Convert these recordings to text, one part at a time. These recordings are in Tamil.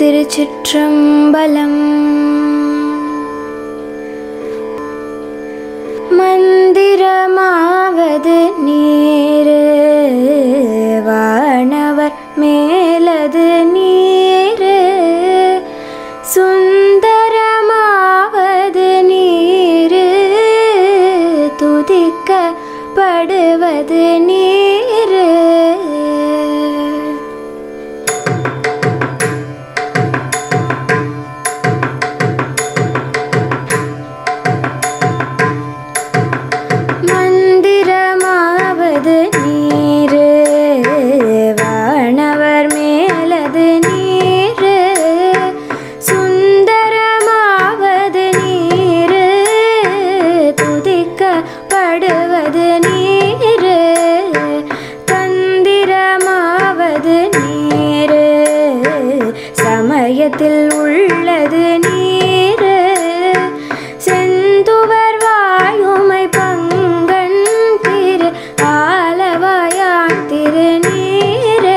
திருச்சிற்றம்பலம் மந்திரமாவது நீரு வானவர் மேலது நீரு சுந்தரமாவது நீரு துதிக்கப்படுவது நீரு மந்திரமாவது நீரு வானவர் மேலது நீரு சுந்தரமாவது நீரு துதிக்கப்படுவது நீரு தந்திரமாவது நீரு சமயத்தில் உள்ளது நீரு செந்துவர் வாயுமை பங்கன் திரு ஆலவாயான் திருநீரே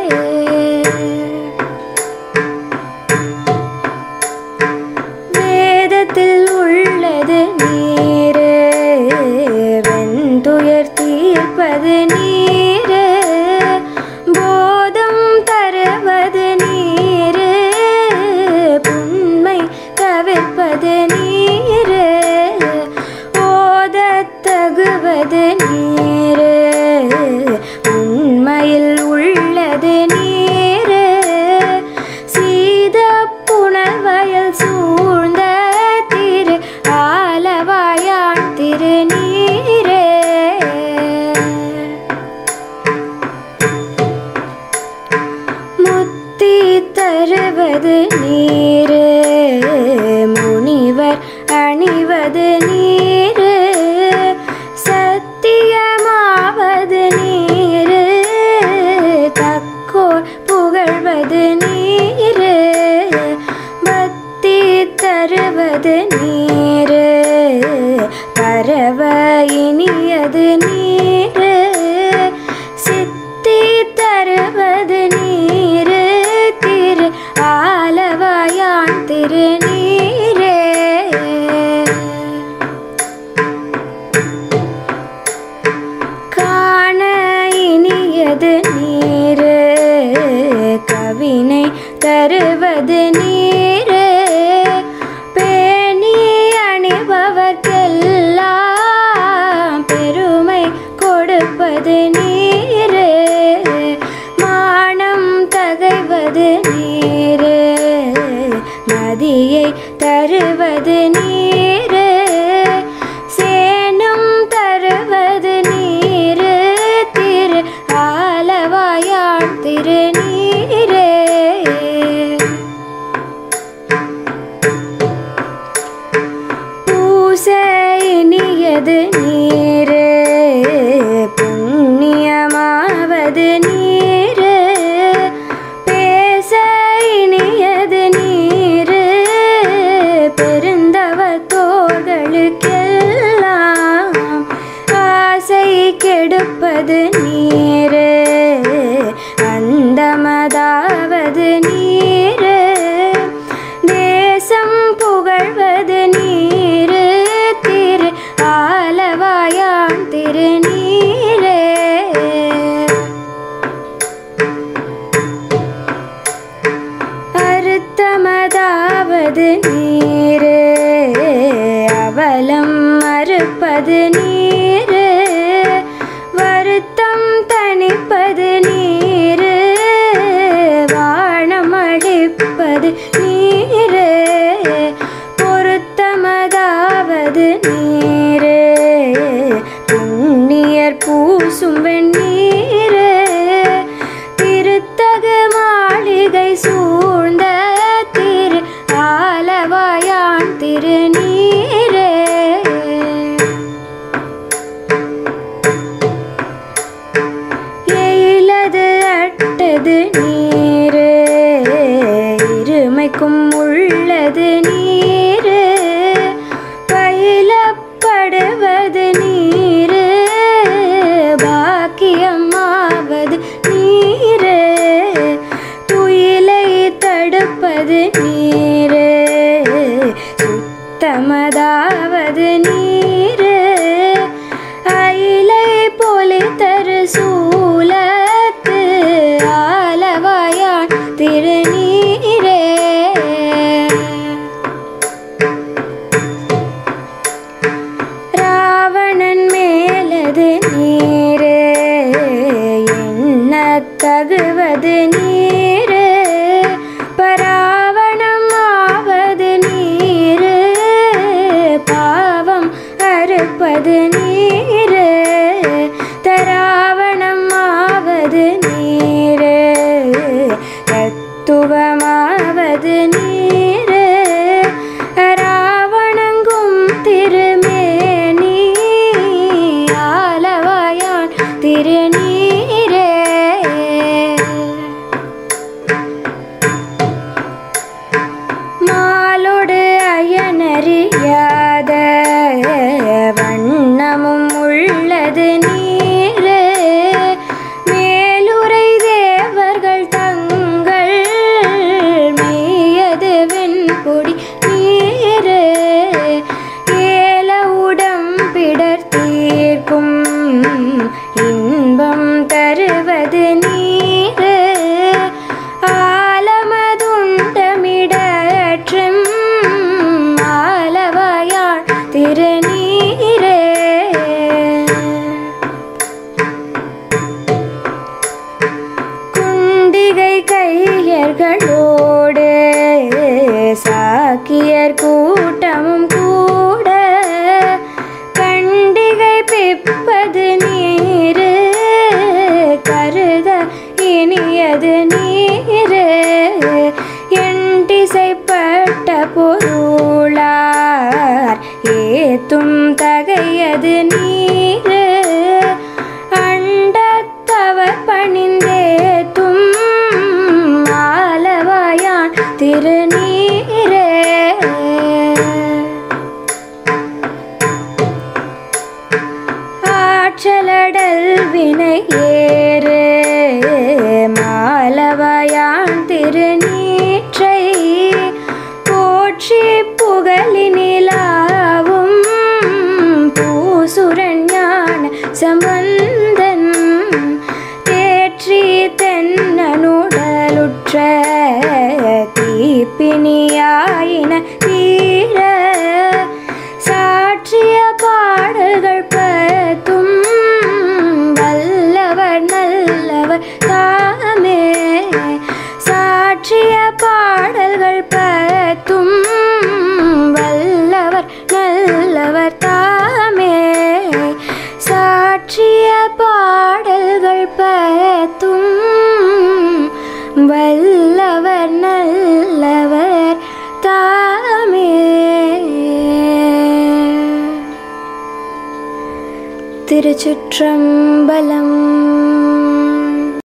வேதத்தில் உள்ளது நீரு வெந்துயர் தீர்ப்பது நீரு போதம் தருவது நீரு புண்மை தவிர்ப்பது நீரு ஓதத் தகுவது நீரு உண்மையில் உள்ளது நீரு சீத புனல் வயல் சூழ்ந்த திரு ஆலவாயான் திருநீரே முத்தி தருவது நீரு முனிவர் அணிவது நீரு சத்தியமாவது நீரு தக்கோர் புகழ்வது நீரு பக்தி தருவது நீரு பரவ இனியது நீரு சித்தி தருவது நீரு திரு ஆலவாயான் திருநீரே காண இனியது நீரு கவினை தருவது நீரு பேணி அணிபவர்க்கெல்லாம் பெருமை கொடுப்பது நீரு மானம் தகைவது நீரு மதியை தருவது நீரு சேனம் தருவது நீரு திரு ஆலவாயான் திருநீரே பூசைனியது நீரு புண்ணியமாவது நீரு பேச இனியது நீரு பெருந்தவ தோள்களுக்கெல்லாம் ஆசை கெடுப்பது நீரு அந்தமதாவது நீரு தேசம் புகழ்வது நீரு திரு ஆலவாயான் திருநீரே அறுத்தமதாவது நீரு அவலம் மறுப்பது நீரு வருத்தம் தணிப்பது நீரு வானம் அழிப்பது நீரு பொருத்தமதாவது நீரு புண்ணியர் பூசும் வெண்ணீரு திருத்தகு மாளிகை சூழ்ந்த திரு ஆலவாயான் திருநீரே எயிலது அட்டது நீரு இருமைக்கும் சுத்தமதாவது நீரு சுத்தமதாவது நீரு அயிலை போலி தரு சூலத்து ஆலவாயான் திருநீரே ராவணன் மேலது நீரு என்ன தகுவது நீரு பராவணம் ஆவது நீரு பாவம் அறுப்பது நீரு தராவணம் ஆவது நீரு தத்துவமாவது நீரு ராவணங்கும் திருமேனி ஆலவாயான் திருநீரே மாலோடு அயனறியாத வண்ணமும் உள்ளது நீரு மேலுரை தேவர்கள் தங்கள் மெய்யது வெண்பொடி நீரு ஏல உடம்பிடர் தீர்க்கும் இன்பம் தருவது நீரு ஆலமதுண்டமிடற்றும் ஆலவாயாள் திருநீரே குண்டிகை கையர்களோடு சாக்கியர் கூட்டமும் கூட கண்டிகை பிப்பது நீரு கருத இனியது நீரு எண்டிசைப்பட்ட பொருளார் ஏத்தும் தகையது நீரு அண்டத்தவர் பணிந்தேத்தும் ஆலவாயான் திருநீரே ஆற்றலடல் வினை ஏறு மாலவாயான் திருநீற்றை போற்றி புகழினிலாவும் பூசுரன் ஞான சம்பந்தன் தேற்றி தென்னனுடலுற்ற தீப்பினியாயின தீர சாற்றிய பாடல்கள் பத்தும் வல்லவர் நல்லவர் தாமே சாற்றிய பாடல்கள் பத்தும் வல்லவர் நல்லவர் தாமே சாற்றிய பாடல்கள் பத்தும் வல்லவர் நல்லவர் தாமே திருச்சிற்றம்பலம்